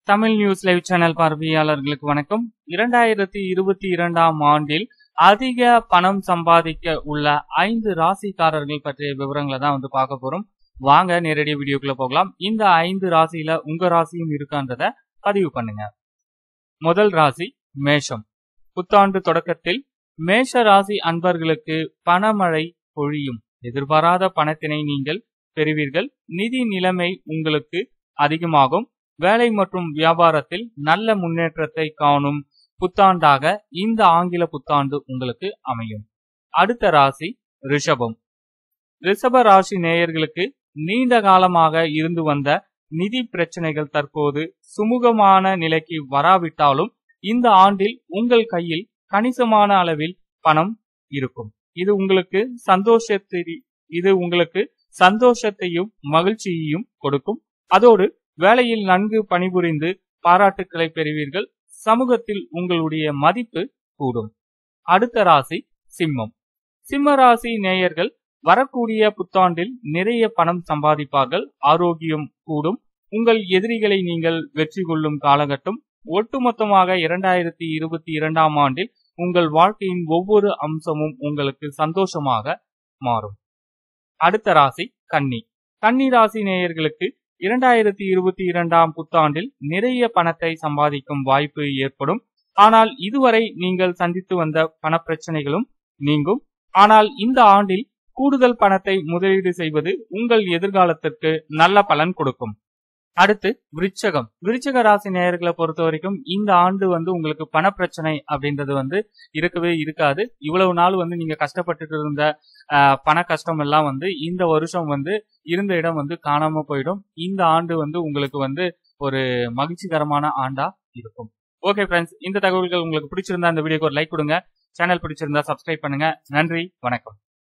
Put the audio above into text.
Tamil news live channel பார்வையாளர்களுக்கு வணக்கம் இரண்டாயிரத்தி இருபத்தி இரண்டாம் ஆண்டில் அதிக பணம் சம்பாதிக்க உள்ள ஐந்து ராசிக்காரர்கள் பற்றிய விவரங்களை தான் வந்து பார்க்க போறோம் வாங்க நேரடி வீடியோக்குள்ள போகலாம் இந்த ஐந்து ராசியில உங்க ராசியும் இருக்கான்றத பதிவு பண்ணுங்க முதல் ராசி மேஷம் புத்தாண்டு தொடக்கத்தில் மேஷ ராசி அன்பர்களுக்கு பணமழை பொழியும் எதிர்பாராத பணத்தினை நீங்கள் பெறுவீர்கள் நிதி நிலைமை உங்களுக்கு அதிகமாகும் வேலை மற்றும் வியாபாரத்தில் நல்ல முன்னேற்றத்தை காணும் புத்தாண்டாக இந்த ஆங்கில புத்தாண்டு உங்களுக்கு அமையும் அடுத்த ராசி ரிஷபம் ரிஷப ராசி நேயர்களுக்கு நீண்ட காலமாக இருந்து வந்த நிதி பிரச்சனைகள் தற்போது சுமூகமான நிலைக்கு வராவிட்டாலும் இந்த ஆண்டில் உங்கள் கையில் கணிசமான அளவில் பணம் இருக்கும் இது உங்களுக்கு சந்தோஷத்தை இது உங்களுக்கு சந்தோஷத்தையும் மகிழ்ச்சியையும் கொடுக்கும் அதோடு வேலையில் நன்கு பணிபுரிந்து பாராட்டுக்களை பெறுவீர்கள் சமூகத்தில் உங்களுடைய மதிப்பு கூடும் அடுத்த ராசி சிம்மம் சிம்ம ராசி நேயர்கள் வரக்கூடிய புத்தாண்டில் நிறைய பணம் சம்பாதிப்பார்கள் ஆரோக்கியம் கூடும் உங்கள் எதிரிகளை நீங்கள் வெற்றி கொள்ளும் காலகட்டம் ஒட்டுமொத்தமாக இரண்டாயிரத்தி இருபத்தி இரண்டாம் ஆண்டில் உங்கள் வாழ்க்கையின் ஒவ்வொரு அம்சமும் உங்களுக்கு சந்தோஷமாக மாறும் அடுத்த ராசி கன்னி கன்னி ராசி நேயர்களுக்கு இரண்டாயிரத்தி இருபத்தி இரண்டாம் புத்தாண்டில் நிறைய பணத்தை சம்பாதிக்கும் வாய்ப்பு ஏற்படும் ஆனால் இதுவரை நீங்கள் சந்தித்து வந்த பணப்பிரச்சனைகளும் நீங்கும் ஆனால் இந்த ஆண்டில் கூடுதல் பணத்தை முதலீடு செய்வது உங்கள் எதிர்காலத்திற்கு நல்ல பலன் கொடுக்கும் அடுத்து விருச்சகம் விருச்சக ராசி நேயர்களை பொறுத்த வரைக்கும் இந்த ஆண்டு வந்து உங்களுக்கு பணப்பிரச்சனை அப்படின்றது வந்து இருக்கவே இருக்காது இவ்வளவு நாள் வந்து நீங்க கஷ்டப்பட்டுட்டு இருந்த பண கஷ்டம் எல்லாம் வந்து இந்த வருஷம் வந்து இருந்த இடம் வந்து காணாம போயிடும் இந்த ஆண்டு வந்து உங்களுக்கு வந்து ஒரு மகிழ்ச்சிகரமான ஆண்டா இருக்கும் ஓகே ஃப்ரெண்ட்ஸ் இந்த தகவல்கள் உங்களுக்கு பிடிச்சிருந்தா இந்த வீடியோக்கு ஒரு லைக் கொடுங்க சேனல் பிடிச்சிருந்தா சப்ஸ்கிரைப் பண்ணுங்க நன்றி வணக்கம்